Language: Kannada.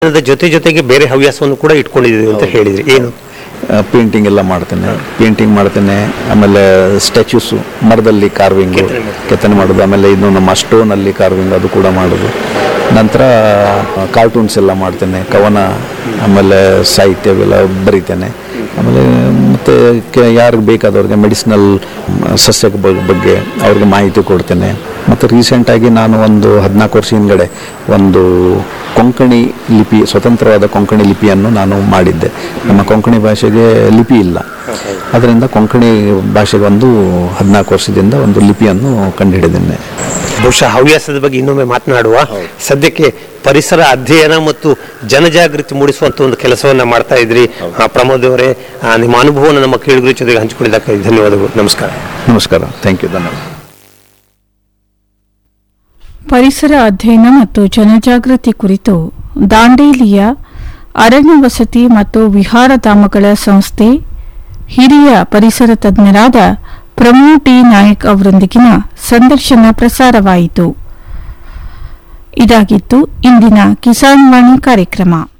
ಲೇಖನದ ಜೊತೆ ಜೊತೆಗೆ ಬೇರೆ ಹವ್ಯಾಸವನ್ನು ಕೂಡ ಇಟ್ಕೊಂಡಿದ್ದೀವಿ ಅಂತ ಹೇಳಿದ್ರಿ ಏನು ಪೇಂಟಿಂಗ್ ಎಲ್ಲ ಮಾಡ್ತೇನೆ ಪೇಂಟಿಂಗ್ ಮಾಡ್ತೇನೆ ಆಮೇಲೆ ಸ್ಟ್ಯಾಚ್ಯೂಸು ಮರದಲ್ಲಿ ಕಾರ್ವಿಂಗು ಕೆತ್ತನೆ ಮಾಡೋದು. ಕೆತ್ತನೆ ಮಾಡೋದು ಆಮೇಲೆ ಇದು ನಮ್ಮ ಸ್ಟೋನಲ್ಲಿ ಕಾರ್ವಿಂಗ್ ಅದು ಕೂಡ ಮಾಡೋದು ನಂತರ ಕಾರ್ಟೂನ್ಸ್ ಎಲ್ಲ ಮಾಡ್ತೇನೆ ಕವನ ಆಮೇಲೆ ಸಾಹಿತ್ಯ ಇವೆಲ್ಲ ಬರಿತೇನೆ ಆಮೇಲೆ ಮತ್ತು ಕೆ ಯಾರಿಗೆ ಬೇಕಾದವ್ರಿಗೆ ಮೆಡಿಸಿನಲ್ ಸಸ್ಯ ಬ- ಬಗ್ಗೆ ಅವ್ರಿಗೆ ಮಾಹಿತಿ ಕೊಡ್ತೇನೆ ಮತ್ತು ರೀಸೆಂಟಾಗಿ ನಾನು ಒಂದು ಹದಿನಾಲ್ಕು ವರ್ಷ ಹಿಂದ್ಗಡೆ ಒಂದು ಕೊಂಕಣಿ ಲಿಪಿ ಸ್ವತಂತ್ರವಾದ ಕೊಂಕಣಿ ಲಿಪಿಯನ್ನು ನಾನು ಮಾಡಿದ್ದೆ ನಮ್ಮ ಕೊಂಕಣಿ ಭಾಷೆಗೆ ಲಿಪಿ ಇಲ್ಲ ಅದರಿಂದ ಕೊಂಕಣಿ ಭಾಷೆಗೆ ಒಂದು ಹದಿನಾಲ್ಕು ವರ್ಷದಿಂದ ಒಂದು ಲಿಪಿಯನ್ನು ಕಂಡುಹಿಡಿದ್ದೇನೆ ಬಹುಶಃ ಹವ್ಯಾಸದ ಬಗ್ಗೆ ಇನ್ನೊಮ್ಮೆ ಮಾತನಾಡುವ ಸದ್ಯಕ್ಕೆ ಪರಿಸರ ಅಧ್ಯಯನ ಮತ್ತು ಜನಜಾಗೃತಿ ಮೂಡಿಸುವಂತ ಒಂದು ಕೆಲಸವನ್ನ ಮಾಡ್ತಾ ಇದ್ರಿ ಆ, ಪ್ರಮೋದ್ ಅವರೇ ಆ, ನಿಮ್ಮ ಅನುಭವವನ್ನು ನಮ್ಮ ಕೇಳುಗರ ಜೊತೆಗೆ ಹಂಚಿಕೊಂಡಿದ್ದಕ್ಕಾಗಿ ಧನ್ಯವಾದಗಳು ನಮಸ್ಕಾರ ನಮಸ್ಕಾರ ಥ್ಯಾಂಕ್ ಯು ಧನ್ಯವಾದ ಪರಿಸರ ಅಧ್ಯಯನ ಮತ್ತು ಜನಜಾಗೃತಿ ಕುರಿತು ದಾಂಡೇಲಿಯ ಅರಣ್ಯ ವಸತಿ ಮತ್ತು ವಿಹಾರಧಾಮಗಳ ಸಂಸ್ಥೆ ಹಿರಿಯ ಪರಿಸರ ತಜ್ಞರಾದ ಪ್ರಮೋದ್ ಟಿ ನಾಯಕ್ ಅವರೊಂದಿಗಿನ ಸಂದರ್ಶನ ಪ್ರಸಾರವಾಯಿತು ಇದಾಗಿತ್ತು ಇಂದಿನ ಕಿಸಾನ್ ವಾಣಿ ಕಾರ್ಯಕ್ರಮ